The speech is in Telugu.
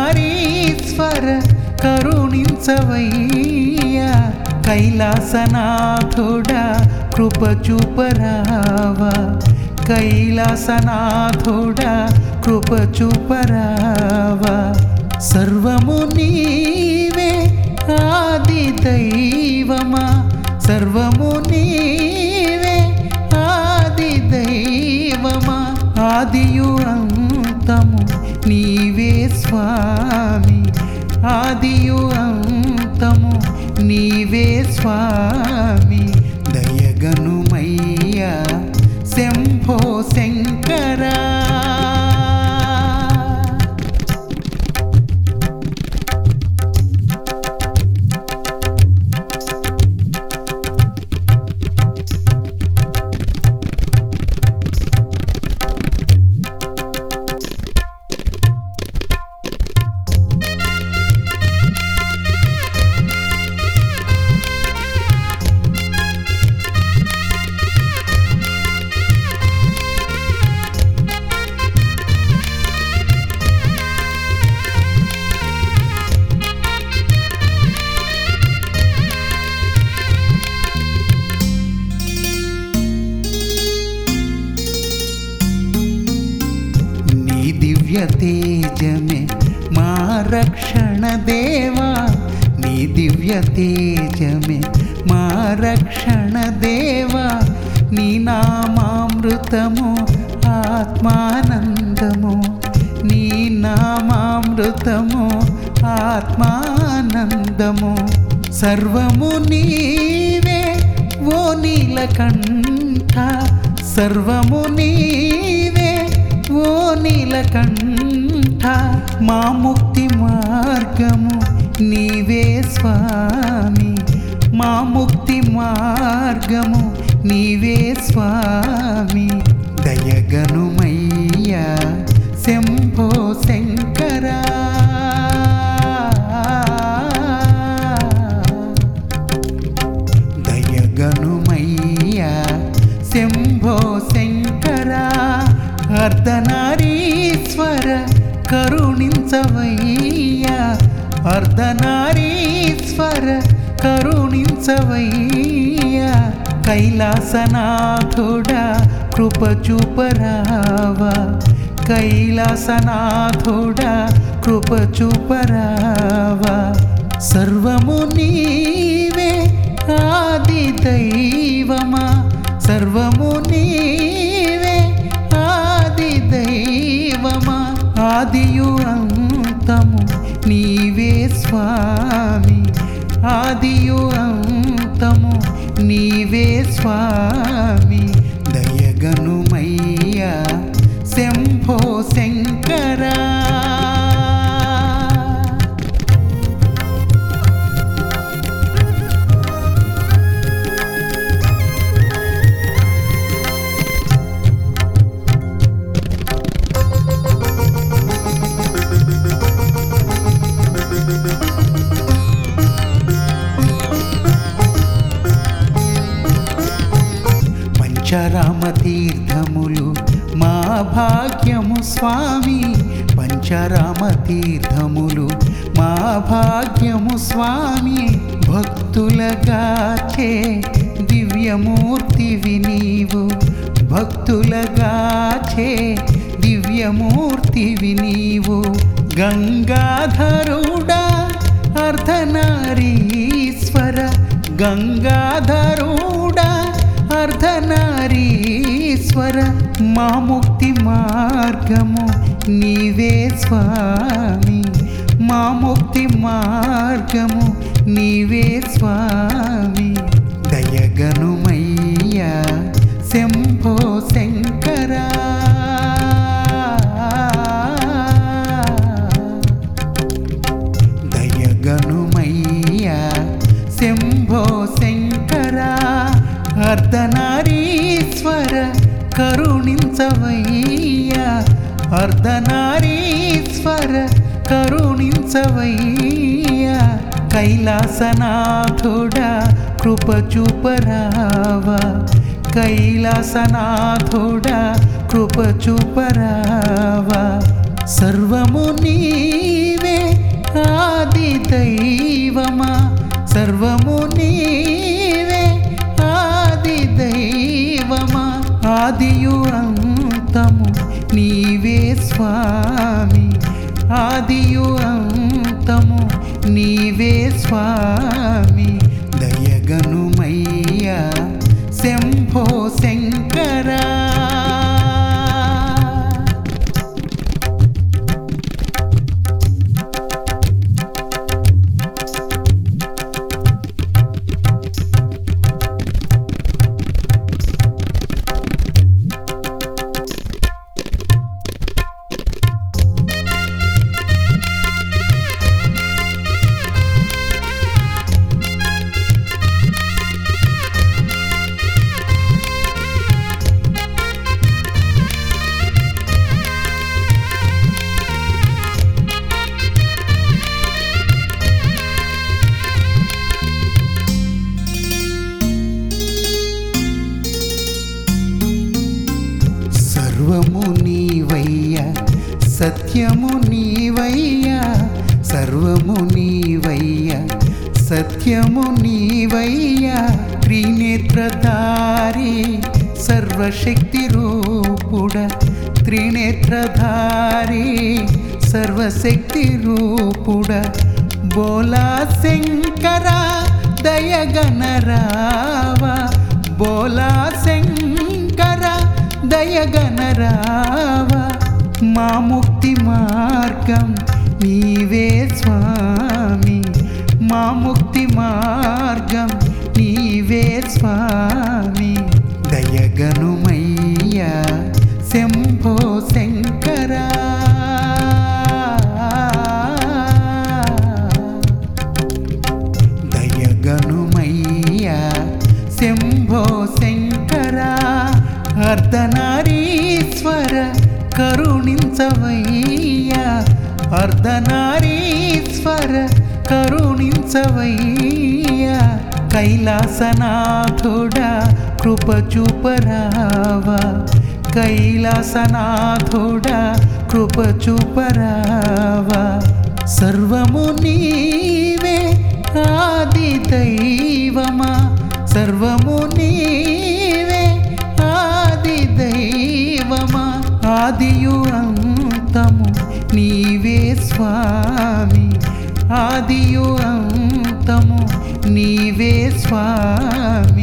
అర్ధనారీశ్వర కరుణించవయ్యా కైలాసనాథుడా కృప చూపరావా కైలాసనాథుడా కృప చూపరావా సర్వము నీవే ఆది దైవమా సర్వము నీవే ఆది దైవమా ఆదియు అంతము నీవే స్వామి ఆదియు అంతము నీవే స్వామి దయగనుమయ్యా శంభో శంకరా నీ దివ్య తేజమే మా రక్షణ దేవా నీ దివ్య తేజమే మా రక్షణ దేవా నీ నామామృతము ఆత్మానందము నీ నామామృతము ఆత్మానందము సర్వము నీవే ఓ నీలకంఠ సర్వము నీవే ఓ నీలకంఠ మా ముక్తి మార్గము నీవే స్వామి మా ముక్తి మార్గము నీవే స్వామి దయగనుమయ్యా శంభో శంకరా దయగనుమయ్యా శంభో శంకర అర్ధనారీశ్వర కరుణించవయ్యా అర్ధనారీశ్వర కరుణించవయ్యా కైలాసనాథుడా కృప చూపరావా కైలాసనాథుడా కృప చూపరావా సర్వము నీవే ఆది దైవమా సర్వము నీవే ఆది దైవమా ఆదియు అంతము నీవే స్వామి ఆదియు అంతము నీవే స్వామి దయగనుమయ్యా శంభో శంకరా పంచరామ తీర్థములు మా భాగ్యము స్వామి పంచరామ తీర్థములు మా భాగ్యము స్వామి భక్తులగాచే దివ్యమూర్తివి నీవు భక్తులగాచే దివ్యమూర్తివి నీవు గంగాధరుడా అర్ధనారీశ్వర గంగాధరుడా అర్ధనారీశ్వర మా ముక్తి మార్గము నీవే స్వామి మా ముక్తి మార్గము నీవే స్వామి దయగనుమయ్యా శంభో శంకరా దయగనుమయ్యా శంభో శంకరా అర్ధనారీశ్వర కరుణించవయ్యా అర్ధనారీశ్వర కరుణించవయ్యా కైలాసనాథుడా కృప చూపరావా కైలాసనాథుడా కృప చూపరావా సర్వము నీవే ఆది దైవమా సర్వము నీవే ఆది దైవమా ఆదియు అంతము నీవే స్వామి ఆదియు అంతము నీవే స్వామి దయగనుమయ్యా శంభో శంకరా సర్వము నీవయ్యా సత్యము నీవయ్యా సర్వము నీవయ్యా సత్యము నీవయ్యా త్రినేత్రధారి సర్వశక్తి రూపుడ త్రినేత్రధారి సర్వశక్తి రూపుడ బోలా శంకర దయగనరావా బోలా శంకర దయగనరావా మా ముక్తి మార్గం నీవే స్వామి మా ముక్తి మార్గం నీవే స్వామి దయగనుమయ్యా శంభో శంకరా దయగనుమయ్యా శంభో శంకర అర్ధనారీశ్వర కరుణించవయ్యా అర్ధనారీశ్వర కరుణించవయ్యా కైలాసనాథుడా కృప చూపరావా కైలాసనాథుడా కృప చూపరావా సర్వము నీవే ఆది దైవమా సర్వము నీవే ఆది దైవమా ఆదియు అంతము నీవే స్వామి ఆదియు అంతము నీవే స్వామి